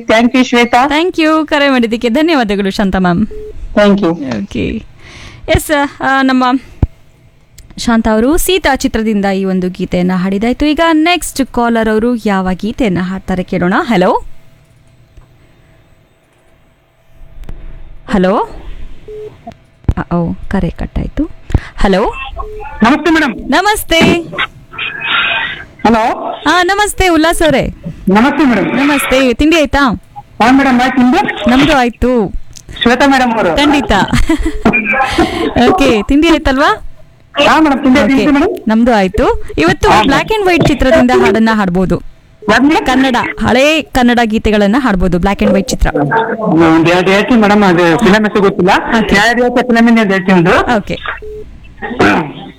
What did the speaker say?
Thank you Shweta thank you ಕರೆ ಮಾಡಿದ್ದಕ್ಕೆ ಧನ್ಯವಾದಗಳು Shanta ma'am thank you okay yes ನಮ್ಮ ಶಾಂತ ಅವರು ಸೀತಾ ಚಿತ್ರದಿಂದ ಈ ಒಂದು ಗೀತೆಯನ್ನು ಹಾಡಿದಾಯ್ತು ಈಗ ನೆಕ್ಸ್ಟ್ ಕಾಲರ್ ಅವರು ಯಾವ ಗೀತೆಯನ್ನು ಹಾಡ್ತಾರೆ ಕೇಳೋಣ ಹಲೋ ಹಲೋ ಓ ಕರೆ ಕಟ್ಟಾಯ್ತು ಹಲೋ ನಮಸ್ತೆ ಮೇಡಮ್ ನಮಸ್ತೆ ಹಲೋ ಹಾ ನಮಸ್ತೆ ಉಲ್ಲಾಸ್ ಅವರೇ ನಮಸ್ತೆ ಮೇಡಮ್ ನಮಸ್ತೆ ತಿಂಡಿ ಆಯ್ತಾ ಹಾ ಮೇಡಮ್ ಆಯ್ತು ನಿಮ್ದು ನಮ್ದು ಆಯ್ತು ಶ್ವೇತಾ ಮೇಡಮ್ ಅವರು ಖಂಡಿತ ಓಕೆ ತಿಂಡಿ ಆಯ್ತಲ್ವಾ ಹಾ ಮೇಡಮ್ ತಿಂದೆ Okay. ತಿಂದೆ ಮೇಡಮ್ ನಮ್ದು ಆಯ್ತು ಇವತ್ತು ಬ್ಲಾಕ್ ಅಂಡ್ ವೈಟ್ ಚಿತ್ರದಿಂದ ಹಾಡನ್ನ ಹಾಡ್ಬೋದು ಯಾವ್ದು ಮೇಡಮ್ ಕನ್ನಡ ಹಳೇ ಕನ್ನಡ ಗೀತೆಗಳನ್ನ ಹಾಡ್ಬೋದು ಬ್ಲಾಕ್ ಅಂಡ್ ವೈಟ್ ಚಿತ್ರ ಒಂದ್ ಎರಡು ಹೇಳ್ತೀನಿ ಮೇಡಮ್ ಅದು ಫಿಲಮ್ ಹೆಸರು ಗೊತ್ತಿಲ್ಲ Okay. ಎರಡು ಹೇಳ್ತಾ ಫಿಲಮ್ ಹೇಳ್ತೀನಿ ಒಂದು ಓಕೆ